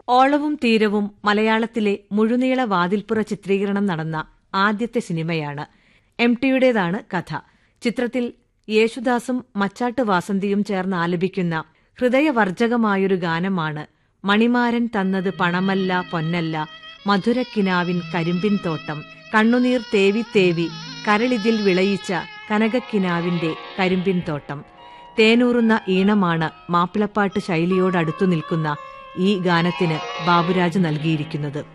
ഓളവും തീരവും മലയാളത്തിലെ മുഴുനീള വാതിൽപ്പുറ ചിത്രീകരണം നടന്ന ആദ്യത്തെ സിനിമയാണ് എം ടിയുടേതാണ് കഥ ചിത്രത്തിൽ യേശുദാസും മച്ചാട്ട് വാസന്തിയും ചേർന്ന് ആലപിക്കുന്ന ഹൃദയവർജകമായൊരു ഗാനമാണ് മണിമാരൻ തന്നത് പണമല്ല പൊന്നല്ല മധുരക്കിനാവിൻ കരിമ്പിൻ തോട്ടം കണ്ണുനീർ തേവി തേവി കരളിതിൽ വിളയിച്ച കനകക്കിനാവിന്റെ കരിമ്പിൻ തോട്ടം തേനൂറുന്ന ഈണമാണ് മാപ്പിളപ്പാട്ട് ശൈലിയോടടുത്തു നിൽക്കുന്ന ഈ ഗാനത്തിന് ബാബുരാജ് നൽകിയിരിക്കുന്നത്